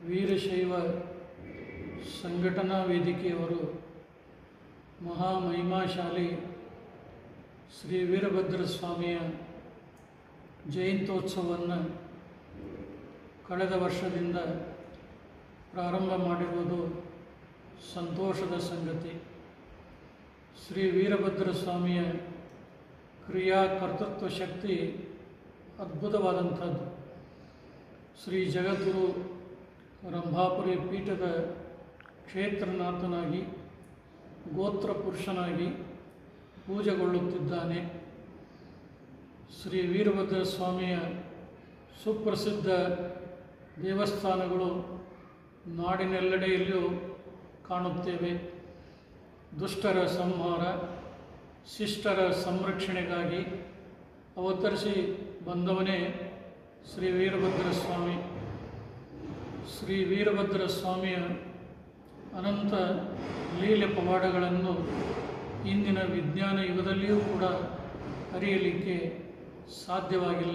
ವೀರಶೈವ ಸಂಘಟನಾ ವೇದಿಕೆಯವರು ಮಹಾಮಹಿಮಾಶಾಲಿ ಶ್ರೀ ವೀರಭದ್ರ ಸ್ವಾಮಿಯ ಜಯಂತ್ಯೋತ್ಸವವನ್ನು ಕಳೆದ ವರ್ಷದಿಂದ ಪ್ರಾರಂಭ ಮಾಡಿರುವುದು ಸಂತೋಷದ ಸಂಗತಿ ಶ್ರೀ ವೀರಭದ್ರ ಸ್ವಾಮಿಯ ಕ್ರಿಯಾ ಕರ್ತೃತ್ವ ಶಕ್ತಿ ಅದ್ಭುತವಾದಂಥದ್ದು ಶ್ರೀ ಜಗದ್ಗುರು ರಂಭಾಪುರಿ ಪೀಠದ ಕ್ಷೇತ್ರನಾಥನಾಗಿ ಗೋತ್ರ ಪುರುಷನಾಗಿ ಪೂಜೆಗೊಳ್ಳುತ್ತಿದ್ದಾನೆ ಶ್ರೀ ವೀರಭದ್ರ ಸ್ವಾಮಿಯ ಸುಪ್ರಸಿದ್ಧ ದೇವಸ್ಥಾನಗಳು ನಾಡಿನೆಲ್ಲೆಡೆಯಲ್ಲಿಯೂ ಕಾಣುತ್ತೇವೆ ದುಷ್ಟರ ಸಂಹಾರ ಶಿಷ್ಟರ ಸಂರಕ್ಷಣೆಗಾಗಿ ಅವತರಿಸಿ ಬಂದವನೇ ಶ್ರೀ ವೀರಭದ್ರ ಸ್ವಾಮಿ ಶ್ರೀ ವೀರಭದ್ರ ಸ್ವಾಮಿಯ ಅನಂತ ಲೀಲೆ ಪವಾಡಗಳನ್ನು ಇಂದಿನ ವಿಜ್ಞಾನ ಯುಗದಲ್ಲಿಯೂ ಕೂಡ ಅರಿಯಲಿಕ್ಕೆ ಸಾಧ್ಯವಾಗಿಲ್ಲ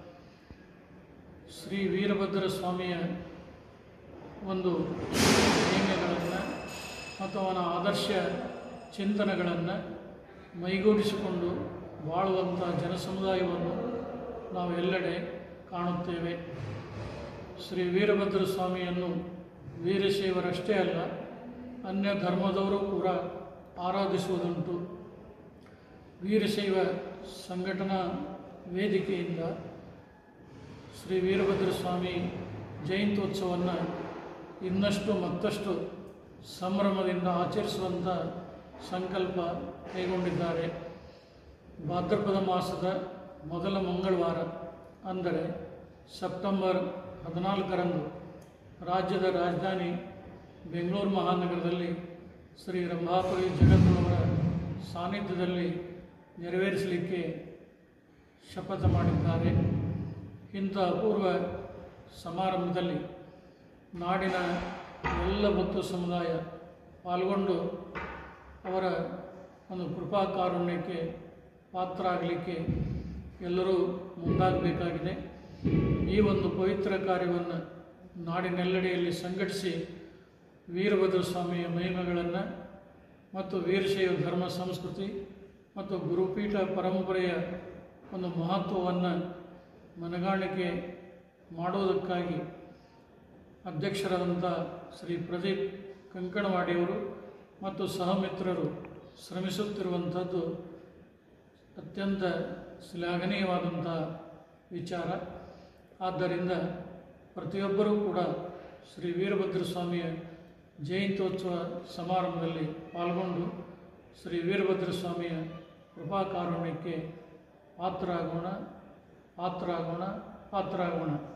ಶ್ರೀ ವೀರಭದ್ರ ಸ್ವಾಮಿಯ ಒಂದು ಮಹಿಮೆಗಳನ್ನು ಮತ್ತು ಅವನ ಆದರ್ಶ ಚಿಂತನೆಗಳನ್ನು ಮೈಗೂಡಿಸಿಕೊಂಡು ಬಾಳುವಂಥ ಜನಸಮುದಾಯವನ್ನು ನಾವು ಎಲ್ಲೆಡೆ ಕಾಣುತ್ತೇವೆ ಶ್ರೀ ವೀರಭದ್ರ ಸ್ವಾಮಿಯನ್ನು ವೀರಶೈವರಷ್ಟೇ ಅಲ್ಲ ಅನ್ಯ ಧರ್ಮದವರು ಕೂಡ ಆರಾಧಿಸುವುದುಂಟು ವೀರಶೈವ ಸಂಘಟನಾ ವೇದಿಕೆಯಿಂದ ಶ್ರೀ ವೀರಭದ್ರ ಸ್ವಾಮಿ ಜಯಂತ್ಯೋತ್ಸವವನ್ನು ಇನ್ನಷ್ಟು ಮತ್ತಷ್ಟು ಸಂಭ್ರಮದಿಂದ ಆಚರಿಸುವಂಥ ಸಂಕಲ್ಪ ಕೈಗೊಂಡಿದ್ದಾರೆ ಭಾದ್ರಪದ ಮಾಸದ ಮೊದಲ ಮಂಗಳವಾರ ಅಂದರೆ ಸೆಪ್ಟೆಂಬರ್ ಹದಿನಾಲ್ಕರಂದು ರಾಜ್ಯದ ರಾಜಧಾನಿ ಬೆಂಗಳೂರು ಮಹಾನಗರದಲ್ಲಿ ಶ್ರೀ ರಂಭಾಪುರಿ ಜಗದ್ಗುರುವರ ಸಾನ್ನಿಧ್ಯದಲ್ಲಿ ನೆರವೇರಿಸಲಿಕ್ಕೆ ಶಪಥ ಮಾಡಿದ್ದಾರೆ ಇಂಥ ಅಪೂರ್ವ ಸಮಾರಂಭದಲ್ಲಿ ನಾಡಿನ ಎಲ್ಲ ಭಕ್ತ ಸಮುದಾಯ ಪಾಲ್ಗೊಂಡು ಅವರ ಒಂದು ಕೃಪಾ ಕಾರುಣ್ಯಕ್ಕೆ ಪಾತ್ರ ಆಗಲಿಕ್ಕೆ ಎಲ್ಲರೂ ಮುಂದಾಗಬೇಕಾಗಿದೆ ಈ ಒಂದು ಪವಿತ್ರ ಕಾರ್ಯವನ್ನು ನಾಡಿನೆಲ್ಲೆಡೆಯಲ್ಲಿ ಸಂಘಟಿಸಿ ವೀರಭದ್ರ ಸ್ವಾಮಿಯ ಮಹಿಮೆಗಳನ್ನು ಮತ್ತು ವೀರಶೈವ ಧರ್ಮ ಸಂಸ್ಕೃತಿ ಮತ್ತು ಗುರುಪೀಠ ಪರಂಪರೆಯ ಒಂದು ಮಹತ್ವವನ್ನು ಮನಗಾಣಿಕೆ ಮಾಡುವುದಕ್ಕಾಗಿ ಅಧ್ಯಕ್ಷರಾದಂಥ ಶ್ರೀ ಪ್ರದೀಪ್ ಕಂಕಣವಾಡಿಯವರು ಮತ್ತು ಸಹಮಿತ್ರರು ಶ್ರಮಿಸುತ್ತಿರುವಂಥದ್ದು ಅತ್ಯಂತ ಶ್ಲಾಘನೀಯವಾದಂಥ ವಿಚಾರ ಆದ್ದರಿಂದ ಪ್ರತಿಯೊಬ್ಬರೂ ಕೂಡ ಶ್ರೀ ವೀರಭದ್ರ ಸ್ವಾಮಿಯ ಜಯಂತ್ಯೋತ್ಸವ ಸಮಾರಂಭದಲ್ಲಿ ಪಾಲ್ಗೊಂಡು ಶ್ರೀ ವೀರಭದ್ರ ಸ್ವಾಮಿಯ ಕೃಪಾ ಕಾರುಣ್ಯಕ್ಕೆ ಪಾತ್ರರಾಗೋಣ ಪಾತ್ರರಾಗೋಣ ಪಾತ್ರರಾಗೋಣ